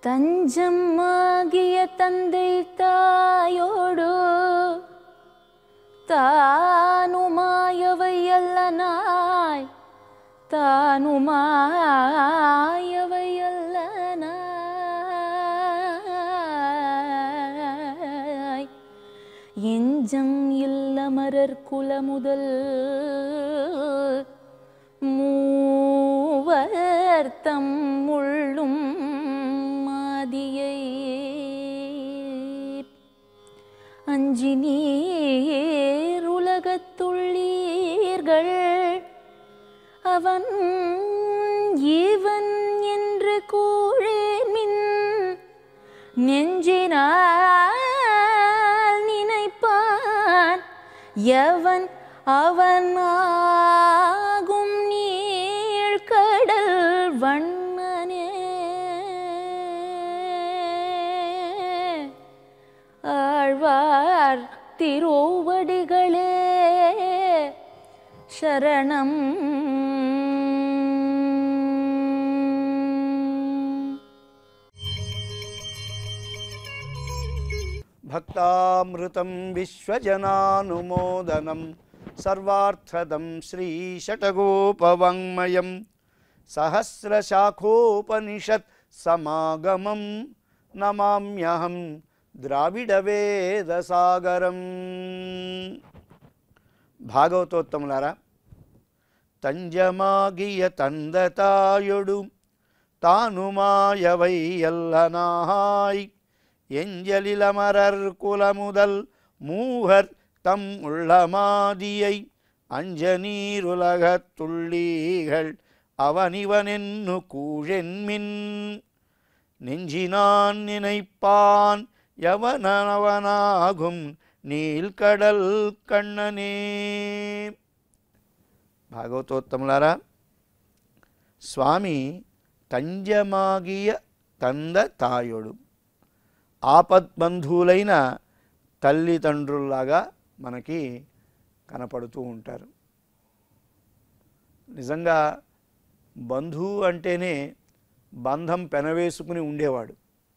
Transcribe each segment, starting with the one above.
தஞ்சமாகிய தந்தை தாயோடு தானுமாயவை அல்லனாய் தானுமாயவை அல்லனாய் எஞ்சம் இல்லமரர் குலமுதல் மூவர்த்தம் உள்ளும் மாதியை அஞ்சி நீர் உலகத்துள்ளீர்கள் அவன் இவன் என்று கூழேமின் நெஞ்சினால் நினைப்பான் எவன் அவனாகும் நீழ்கடல் வண்ணனே ஆழ்வார் திருவடிகளே சரணம் భక్తామృతం విశ్వజనానుమోదనం సర్వార్థదం శ్రీషటగోపవాङ्మయం సహస్రశాఖోపనిషత్ సమాగమం నమామ్యహం ద్రావిడవేదసాగరం భాగవతోత్తములారా తంజమాగియ తందతాయుడు తాను మాయవై ఎల్లనాయ్ எஞ்சலிலமரர் குலமுதல் மூவர் தம் உள்ளமாதியை அஞ்சநீருலகத் துள்ளீகள் அவனிவனென்னு கூழென்மின் நெஞ்சினான் நினைப்பான் எவனவனாகும் நீல்கடல் கண்ணனே భాగవతోత్తములారా స్వామి తంజమాగియ తంద తాయుడు ఆపద్బంధువులైన తల్లిదండ్రుల్లాగా మనకి కనపడుతూ ఉంటారు నిజంగా బంధువు అంటేనే బంధం పెనవేసుకుని ఉండేవాడు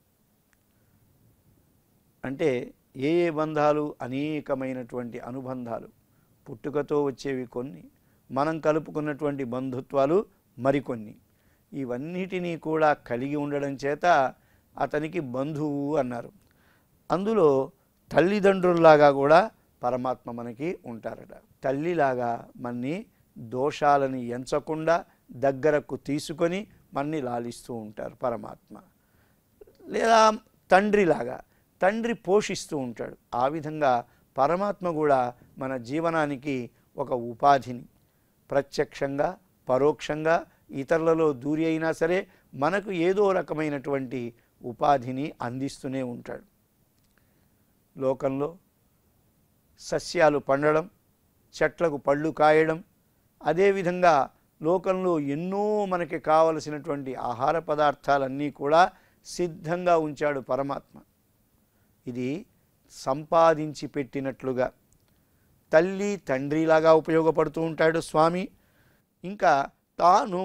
అంటే ఏ ఏ బంధాలు అనేకమైనటువంటి అనుబంధాలు పుట్టుకతో వచ్చేవి కొన్ని మనం కలుపుకున్నటువంటి బంధుత్వాలు మరికొన్ని ఇవన్నిటినీ కూడా కలిగి ఉండడం చేత అతనికి బంధువు అన్నారు అందులో తల్లిదండ్రుల్లాగా కూడా పరమాత్మ మనకి ఉంటారట తల్లిలాగా మన్ని దోషాలని ఎంచకుండా దగ్గరకు తీసుకొని మన్ని లాలిస్తూ ఉంటారు పరమాత్మ లేదా తండ్రిలాగా తండ్రి పోషిస్తూ ఉంటాడు ఆ విధంగా పరమాత్మ కూడా మన జీవనానికి ఒక ఉపాధిని ప్రత్యక్షంగా పరోక్షంగా ఇతరులలో దూరి అయినా సరే మనకు ఏదో రకమైనటువంటి ఉపాధిని అందిస్తూనే ఉంటాడు లోకంలో సస్యాలు పండడం చెట్లకు పళ్ళు కాయడం అదేవిధంగా లోకంలో ఎన్నో మనకి కావలసినటువంటి ఆహార పదార్థాలన్నీ కూడా సిద్ధంగా ఉంచాడు పరమాత్మ ఇది సంపాదించి పెట్టినట్లుగా తల్లి తండ్రిలాగా ఉపయోగపడుతూ ఉంటాడు స్వామి ఇంకా తాను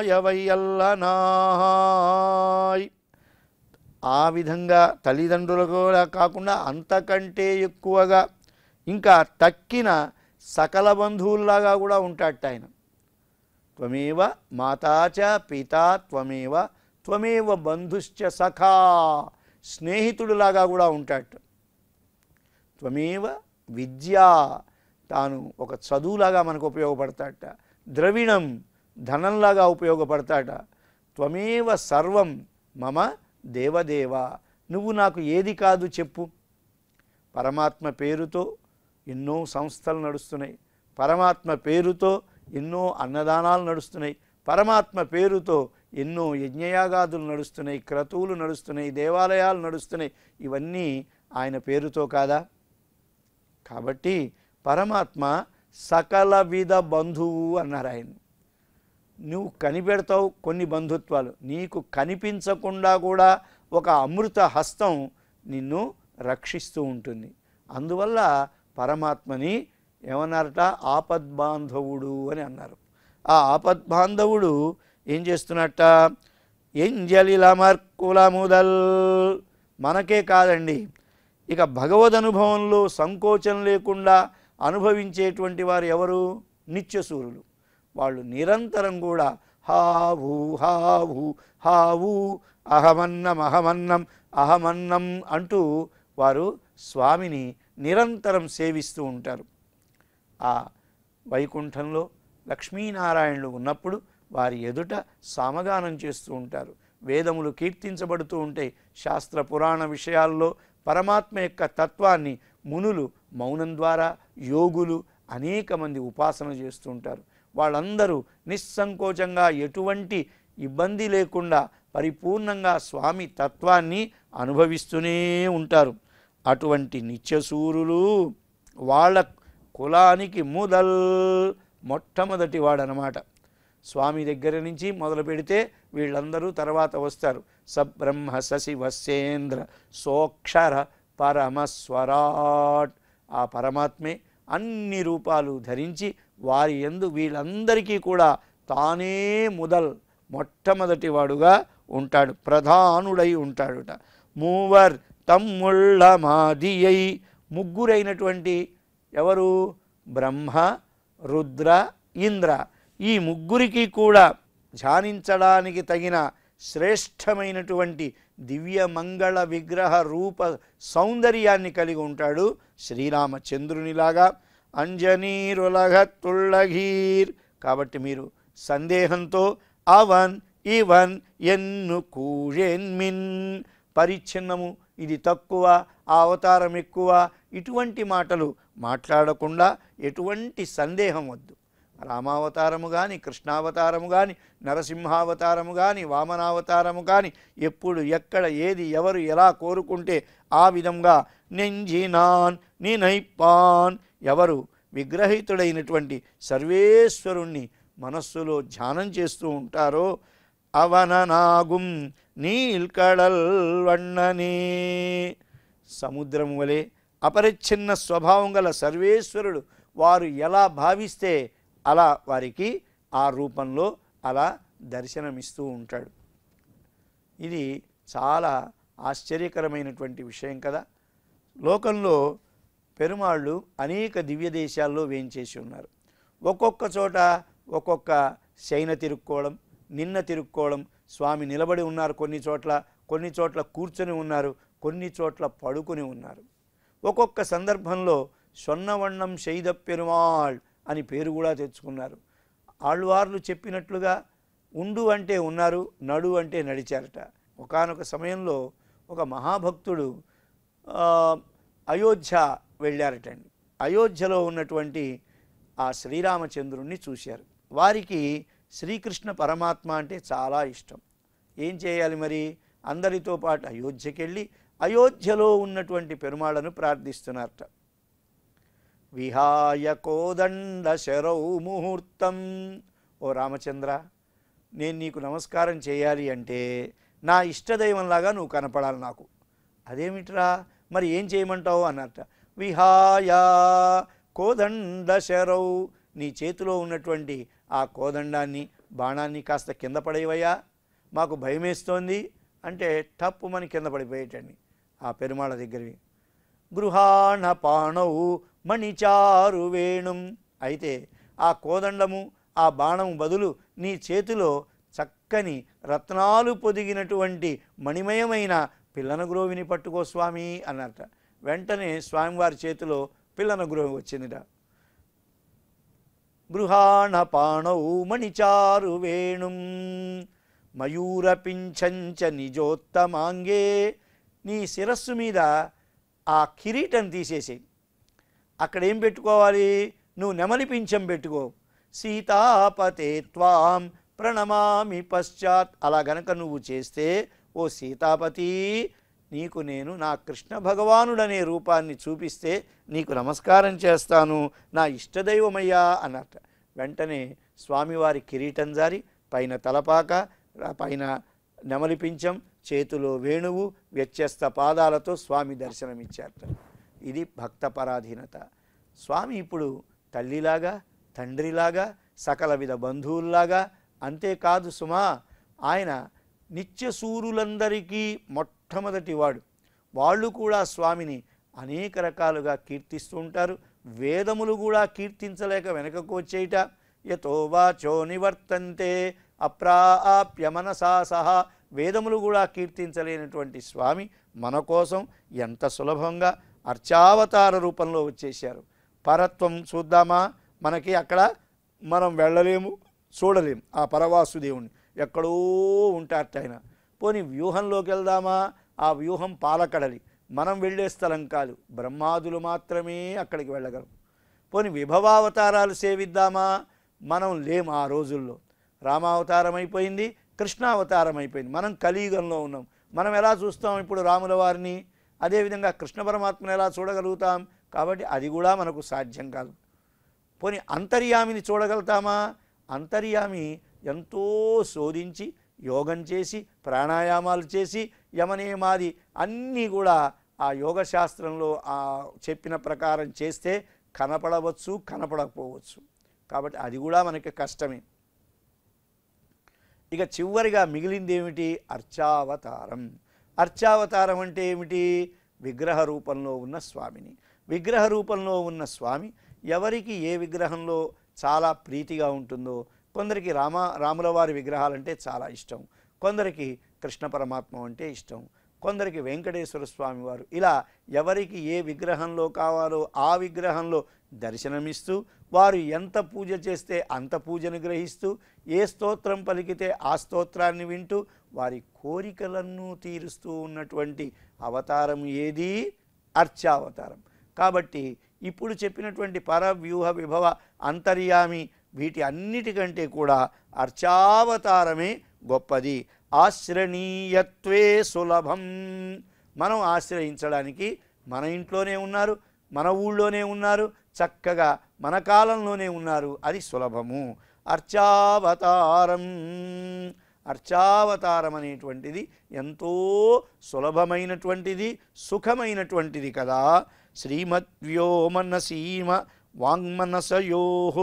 మాయవయ్యల్లనాయ్ ఆ విధంగా తల్లిదండ్రులు కూడా కాకుండా అంతకంటే ఎక్కువగా ఇంకా తక్కిన సకల బంధువుల్లాగా కూడా ఉంటాడట ఆయన త్వమేవ మాతాచ పితా త్వమేవ త్వమేవ బంధుశ్చ సఖా స్నేహితుడిలాగా కూడా ఉంటాడట త్వమేవ విద్యా తాను ఒక చదువులాగా మనకు ఉపయోగపడతాడట ద్రవిణం ధనంలాగా ఉపయోగపడతాడ త్వమేవ సర్వం మమ దేవదేవ నువ్వు నాకు ఏది కాదు చెప్పు పరమాత్మ పేరుతో ఎన్నో సంస్థలు నడుస్తున్నాయి పరమాత్మ పేరుతో ఎన్నో అన్నదానాలు నడుస్తున్నాయి పరమాత్మ పేరుతో ఎన్నో యజ్ఞయాగాదులు నడుస్తున్నాయి క్రతువులు నడుస్తున్నాయి దేవాలయాలు నడుస్తున్నాయి ఇవన్నీ ఆయన పేరుతో కాదా కాబట్టి పరమాత్మ సకల విధ బంధువు అన్నారు ఆయన నువ్వు కనిపెడతావు కొన్ని బంధుత్వాలు నీకు కనిపించకుండా కూడా ఒక అమృత హస్తం నిన్ను రక్షిస్తూ ఉంటుంది అందువల్ల పరమాత్మని ఏమన్నారట ఆపద్బాంధవుడు అని అన్నారు ఆ ఆపద్బాంధవుడు ఏం చేస్తున్నట్ట ఎంజలిలమర్కుల ముదల్ మనకే కాదండి ఇక భగవద్ అనుభవంలో సంకోచం లేకుండా అనుభవించేటువంటి వారు ఎవరు నిత్యసూరులు వాళ్ళు నిరంతరం కూడా హావు హావు హావు అహమన్నం అహమన్నం అహమన్నం అంటూ వారు స్వామిని నిరంతరం సేవిస్తూ ఉంటారు ఆ వైకుంఠంలో లక్ష్మీనారాయణులు ఉన్నప్పుడు వారి ఎదుట సామగానం చేస్తూ ఉంటారు వేదములు కీర్తించబడుతూ ఉంటాయి శాస్త్ర పురాణ విషయాల్లో పరమాత్మ యొక్క తత్వాన్ని మునులు మౌనం ద్వారా యోగులు అనేక మంది ఉపాసన చేస్తూ ఉంటారు వాళ్ళందరూ నిస్సంకోచంగా ఎటువంటి ఇబ్బంది లేకుండా పరిపూర్ణంగా స్వామి తత్వాన్ని అనుభవిస్తూనే ఉంటారు అటువంటి నిత్యసూరులు వాళ్ళ కులానికి ముదల్ మొట్టమొదటి వాడనమాట స్వామి దగ్గర నుంచి మొదలు పెడితే వీళ్ళందరూ తర్వాత వస్తారు సబ్రహ్మ శశి వస్సేంద్ర సోక్షర పరమస్వరాట్ ఆ పరమాత్మే అన్ని రూపాలు ధరించి వారి ఎందు వీళ్ళందరికీ కూడా తానే ముదల్ మొట్టమొదటి వాడుగా ఉంటాడు ప్రధానుడై ఉంటాడుట మూవర్ తమ్ముళ్ళ మాదియై ముగ్గురైనటువంటి ఎవరు బ్రహ్మ రుద్ర ఇంద్ర ఈ ముగ్గురికి కూడా ధ్యానించడానికి తగిన శ్రేష్టమైనటువంటి దివ్య మంగళ విగ్రహ రూప సౌందర్యాన్ని కలిగి ఉంటాడు శ్రీరామచంద్రునిలాగా అంజనీరులగ తుళ్ళగీర్ కాబట్టి మీరు సందేహంతో అవన్ ఇవన్ ఎన్ను కూజెన్మిన్ పరిచ్ఛిన్నము ఇది తక్కువ ఆ అవతారం ఎక్కువ ఇటువంటి మాటలు మాట్లాడకుండా ఎటువంటి సందేహం వద్దు రామావతారము కానీ కృష్ణావతారము కానీ నరసింహావతారము కానీ వామనావతారము కానీ ఎప్పుడు ఎక్కడ ఏది ఎవరు ఎలా కోరుకుంటే ఆ విధంగా నెంజినాన్ నినైపాన్ ఎవరు విగ్రహితుడైనటువంటి సర్వేశ్వరుణ్ణి మనస్సులో ధ్యానం చేస్తూ ఉంటారో అవననాగుం నీల్కడల్ వಣ್ಣనే సముద్రం వలె అపరిచ్ఛిన్న స్వభావం గల సర్వేశ్వరుడు వారు ఎలా భావిస్తే అలా వారికి ఆ రూపంలో అలా దర్శనమిస్తూ ఉంటాడు ఇది చాలా ఆశ్చర్యకరమైనటువంటి విషయం కదా లోకంలో పెరుమాళ్ళు అనేక దివ్య దేశాల్లో వేంచేసి ఉన్నారు ఒక్కొక్క చోట ఒక్కొక్క శయన తిరుక్కోవడం నిన్న తిరుక్కోవడం స్వామి నిలబడి ఉన్నారు కొన్ని చోట్ల కొన్ని చోట్ల కూర్చొని ఉన్నారు కొన్ని చోట్ల పడుకొని ఉన్నారు ఒక్కొక్క సందర్భంలో సొన్నవಣ್ಣం శైద పెరుమాళ్ అని పేరు కూడా తెచ్చుకున్నారు ఆళ్వార్లు చెప్పినట్లుగా ఉండు అంటే ఉన్నారు నడు అంటే నడిచారట ఒకానొక సమయంలో ఒక మహాభక్తుడు ఆ, అయోధ్య వెళ్ళారటండి అయోధ్యలో ఉన్నటువంటి ఆ శ్రీరామచంద్రుణ్ణి చూశారు వారికి శ్రీకృష్ణ పరమాత్మ అంటే చాలా ఇష్టం ఏం చేయాలి మరి అందరితో పాటు అయోధ్యకి వెళ్ళి అయోధ్యలో ఉన్నటువంటి పెరుమాళను ప్రార్థిస్తున్నారట విహాయ కోదండ శరౌ ముహూర్తం ఓ రామచంద్ర నేను నీకు నమస్కారం చేయాలి అంటే నా ఇష్టదైవంలాగా నువ్వు కనపడాలి నాకు అదేమిట్రా మరి ఏం చేయమంటావు అన్నట్ట విహాయ కోదండ శరౌ నీ చేతిలో ఉన్నటువంటి ఆ కోదండాన్ని బాణాన్ని కాస్త కింద పడేవయ్యా మాకు భయమేస్తోంది అంటే టప్పు మన కింద పడిపోయేటండి ఆ పెరుమాళ దగ్గరవి గృహాణ పాణౌ మణిచారు వేణుం అయితే ఆ కోదండము ఆ బాణము బదులు నీ చేతిలో చక్కని రత్నాలు పొదిగినటువంటి మణిమయమైన పిల్లన గ్రోవిని పట్టుకో స్వామి అన్నట వెంటనే స్వామివారి చేతిలో పిల్లన గ్రోవి వచ్చిందిట గృహాణ పాణౌ మణిచారు వేణుం మయూరపించంచ నిజోత్తమాంగే నీ శిరస్సు మీద ఆ కిరీటం తీసేసేయి అక్కడ ఏం పెట్టుకోవాలి నువ్వు నెమలి పింఛం పెట్టుకో సీతాపతే త్వాం ప్రణమామి పశ్చాత్ అలా గనక నువ్వు చేస్తే ఓ సీతాపతి నీకు నేను నా కృష్ణ భగవానుడనే రూపాన్ని చూపిస్తే నీకు నమస్కారం చేస్తాను నా ఇష్టదైవమయ్యా అన్నట్ట వెంటనే స్వామివారి కిరీటం జారి పైన తలపాక ఆ పైన నెమలి పించం చేతిలో వేణువు వ్యత్యస్త పాదాలతో స్వామి దర్శనమిచ్చారట ఇది భక్త పరాధీనత స్వామి ఇప్పుడు తల్లిలాగా తండ్రిలాగా సకల విధ బంధువుల్లాగా అంతేకాదు సుమా ఆయన నిత్యసూరులందరికీ మొట్టమొదటి వాడు వాళ్ళు కూడా స్వామిని అనేక రకాలుగా కీర్తిస్తూ ఉంటారు వేదములు కూడా కీర్తించలేక వెనకకు వచ్చేయట యతో వాచో నివర్తంతే అప్రాప్య మనసా సహా వేదములు కూడా కీర్తించలేనటువంటి స్వామి మన కోసం ఎంత సులభంగా అర్చావతార రూపంలో వచ్చేశారు పరత్వం చూద్దామా మనకి అక్కడ మనం వెళ్ళలేము చూడలేము ఆ పరవాసుదేవుని ఎక్కడో ఉంటారట ఆయన పోని వ్యూహంలోకి వెళ్దామా ఆ వ్యూహం పాలకడలి మనం వెళ్ళే స్థలం కాదు బ్రహ్మాదులు మాత్రమే అక్కడికి వెళ్ళగలం పోని విభవావతారాలు సేవిద్దామా మనం లేము ఆ రోజుల్లో రామావతారం అయిపోయింది కృష్ణావతారం అయిపోయింది మనం కలియుగంలో ఉన్నాం మనం ఎలా చూస్తాం ఇప్పుడు రాముల వారిని అదేవిధంగా కృష్ణ పరమాత్మను ఎలా చూడగలుగుతాం కాబట్టి అది కూడా మనకు సాధ్యం కాదు పోని అంతర్యామిని చూడగలుగుతామా అంతర్యామి ఎంతో శోధించి యోగం చేసి ప్రాణాయామాలు చేసి యమనేమాది అన్నీ కూడా ఆ యోగ శాస్త్రంలో ఆ చెప్పిన ప్రకారం చేస్తే కనపడవచ్చు కనపడకపోవచ్చు కాబట్టి అది కూడా మనకి కష్టమే ఇక చివరిగా మిగిలింది ఏమిటి అర్చావతారం అర్చావతారం అంటే ఏమిటి విగ్రహ రూపంలో ఉన్న స్వామిని విగ్రహ రూపంలో ఉన్న స్వామి ఎవరికి ఏ విగ్రహంలో చాలా ప్రీతిగా ఉంటుందో కొందరికి రామ రాముల వారి విగ్రహాలంటే చాలా ఇష్టం కొందరికి కృష్ణ పరమాత్మ అంటే ఇష్టం కొందరికి వెంకటేశ్వర స్వామి వారు ఇలా ఎవరికి ఏ విగ్రహంలో కావాలో ఆ విగ్రహంలో దర్శనమిస్తూ వారు ఎంత పూజ చేస్తే అంత పూజను గ్రహిస్తూ ఏ స్తోత్రం పలికితే ఆ స్తోత్రాన్ని వింటూ వారి కోరికలను తీరుస్తూ ఉన్నటువంటి అవతారం ఏది అర్చావతారం కాబట్టి ఇప్పుడు చెప్పినటువంటి పరవ్యూహ విభవ అంతర్యామి వీటి అన్నిటికంటే కూడా అర్చావతారమే గొప్పది ఆశ్రనీయత్వే సులభం మనం ఆశ్రయించడానికి మన ఇంట్లోనే ఉన్నారు మన ఊళ్ళోనే ఉన్నారు చక్కగా మన కాలంలోనే ఉన్నారు అది సులభము అర్చావతారం అర్చావతారం అనేటువంటిది ఎంతో సులభమైనటువంటిది సుఖమైనటువంటిది కదా శ్రీమద్వ్యోమనసీమ వాంగ్మనసయో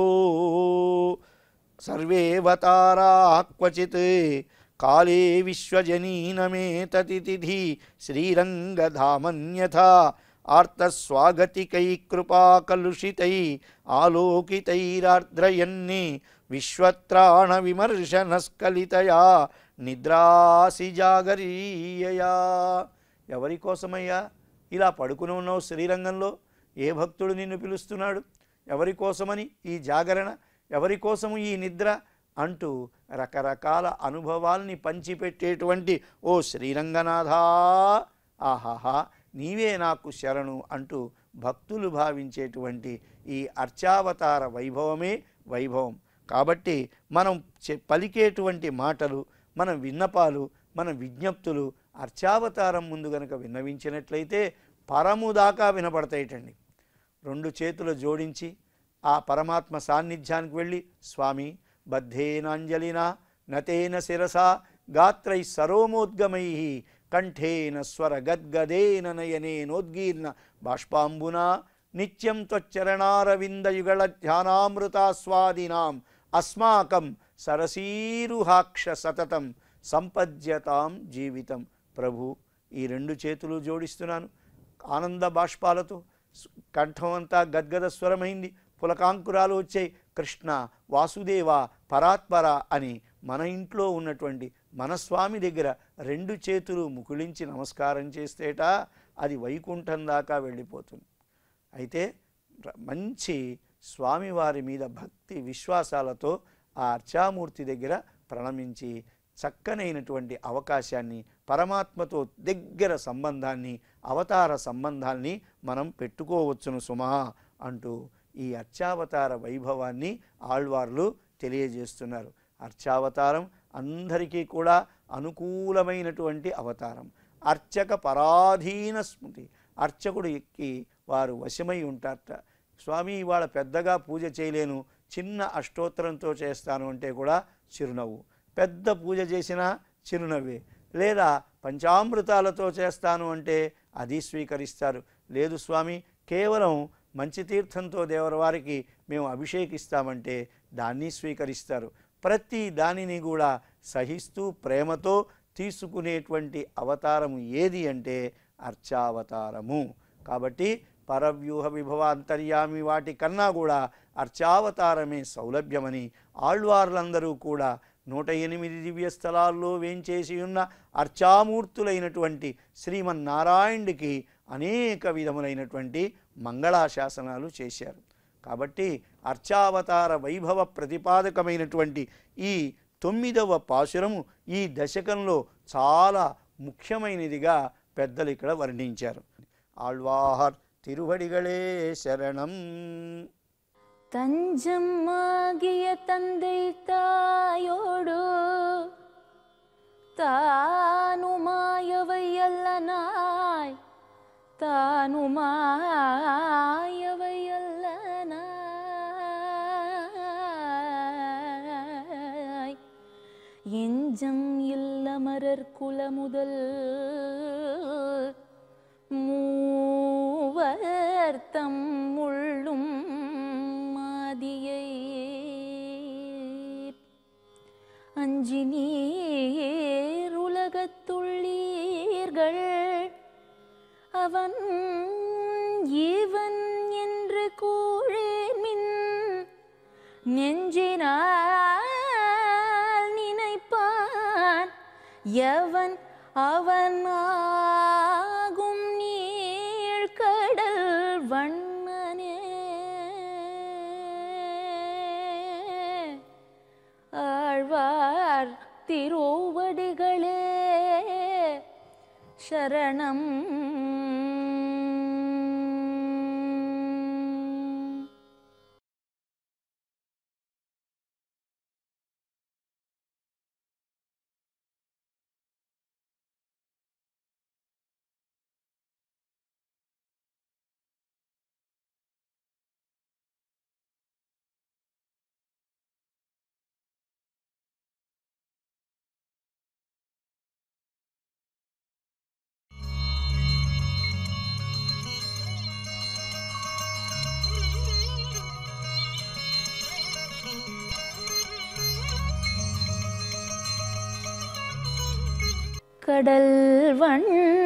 సర్వేవతారా క్వచిత్ కాళే విశ్వజనీనమేతతిథి శ్రీరంగధామన్యథా ఆర్తస్వాగతికై కృపాకలుషితై ఆలోకితైరార్ద్రయన్ని విశ్వత్రాణ విమర్శనస్కలితయా నిద్రాసి జాగరీయయా ఎవరి కోసమయ్యా ఇలా పడుకుని ఉన్నావు శ్రీరంగంలో ఏ భక్తుడు నిన్ను పిలుస్తున్నాడు ఎవరి కోసమని ఈ జాగరణ ఎవరి కోసము ఈ నిద్ర అంటూ రకరకాల అనుభవాల్ని పంచిపెట్టేటువంటి ఓ శ్రీరంగనాథా ఆహాహా నీవే నాకు శరణు అంటూ భక్తులు భావించేటువంటి ఈ అర్చావతార వైభవమే వైభవం కాబట్టి మనం చె- పలికేటువంటి మాటలు మన విన్నపాలు మన విజ్ఞప్తులు అర్చావతారం ముందు గనక విన్నవించినట్లయితే పరము దాకా వినపడతాయిటండి రెండు చేతులు జోడించి ఆ పరమాత్మ సాన్నిధ్యానికి వెళ్ళి స్వామి బద్ధేనాంజలినా నతేన శిరసా గాత్రై సరోమోద్గమై కంఠేన స్వర గద్గదేన నయనేనోద్గీర్ణ బాష్పాంబునా నిత్యం త్వచ్చరణారవిందయుగళ ధ్యానామృతాస్వాదినాం అస్మాకం సరసీరుహాక్ష సతతం సంపద్యతాం జీవితం ప్రభు ఈ రెండు చేతులు జోడిస్తున్నాను ఆనంద బాష్పాలతో స్- కంఠం అంతా గద్గద స్వరమైంది పులకాంకురాలు వచ్చాయి కృష్ణ వాసుదేవ పరాత్పర అని మన ఇంట్లో ఉన్నటువంటి మన స్వామి దగ్గర రెండు చేతులు ముకుళించి నమస్కారం చేస్తేట అది వైకుంఠం దాకా వెళ్ళిపోతుంది అయితే ర- మంచి స్వామివారి మీద భక్తి విశ్వాసాలతో ఆ అర్చామూర్తి దగ్గర ప్రణమించి చక్కనైనటువంటి అవకాశాన్ని పరమాత్మతో దగ్గర సంబంధాన్ని అవతార సంబంధాన్ని మనం పెట్టుకోవచ్చును సుమా అంటూ ఈ అర్చావతార వైభవాన్ని ఆళ్వార్లు తెలియజేస్తున్నారు అర్చావతారం అందరికీ కూడా అనుకూలమైనటువంటి అవతారం అర్చక పరాధీన స్మృతి అర్చకుడు ఎక్కి వారు వశమై ఉంటారట స్వామి ఇవాళ పెద్దగా పూజ చేయలేను చిన్న అష్టోత్తరంతో చేస్తాను అంటే కూడా చిరునవ్వు పెద్ద పూజ చేసినా చిరునవ్వే లేదా పంచామృతాలతో చేస్తాను అంటే అది స్వీకరిస్తారు లేదు స్వామి కేవలం మంచి తీర్థంతో దేవరవారికి మేము అభిషేకిస్తామంటే దాన్ని స్వీకరిస్తారు ప్రతి దానిని కూడా సహిస్తూ ప్రేమతో తీసుకునేటువంటి అవతారము ఏది అంటే అర్చావతారము కాబట్టి పరవ్యూహ విభవ అంతర్యామి వాటి కన్నా కూడా అర్చావతారమే సౌలభ్యమని ఆళ్వార్లందరూ కూడా నూట ఎనిమిది దివ్య స్థలాల్లో వేంచేసి ఉన్న అర్చామూర్తులైనటువంటి శ్రీమన్నారాయణుడికి అనేక విధములైనటువంటి మంగళాశాసనాలు చేశారు కాబట్టి అర్చావతార వైభవ ప్రతిపాదకమైనటువంటి ఈ తొమ్మిదవ పాశురము ఈ దశకంలో చాలా ముఖ్యమైనదిగా పెద్దలు ఇక్కడ వర్ణించారు ఆళ్వార్ తిరువడిగళే శరణం தஞ்சம் ஆகிய தந்தை தாயோடு தானுமாயவை அல்லனாய் தானுமாயவை அல்லனாய் எஞ்சம் இல்லமரர் குலமுதல் மூவர்த்தம் உள்ளும் மாதியை அஞ்சி நீர் உலகத்துள்ளீர்கள் அவன் இவன் என்று கூழேமின் நெஞ்சினால் நினைப்பான் எவன் அவன் ஆகும் நீழ்கடல் வண்ணனே ஆழ்வார் திருவடிகளே சரணம் கடல் வண்ணனே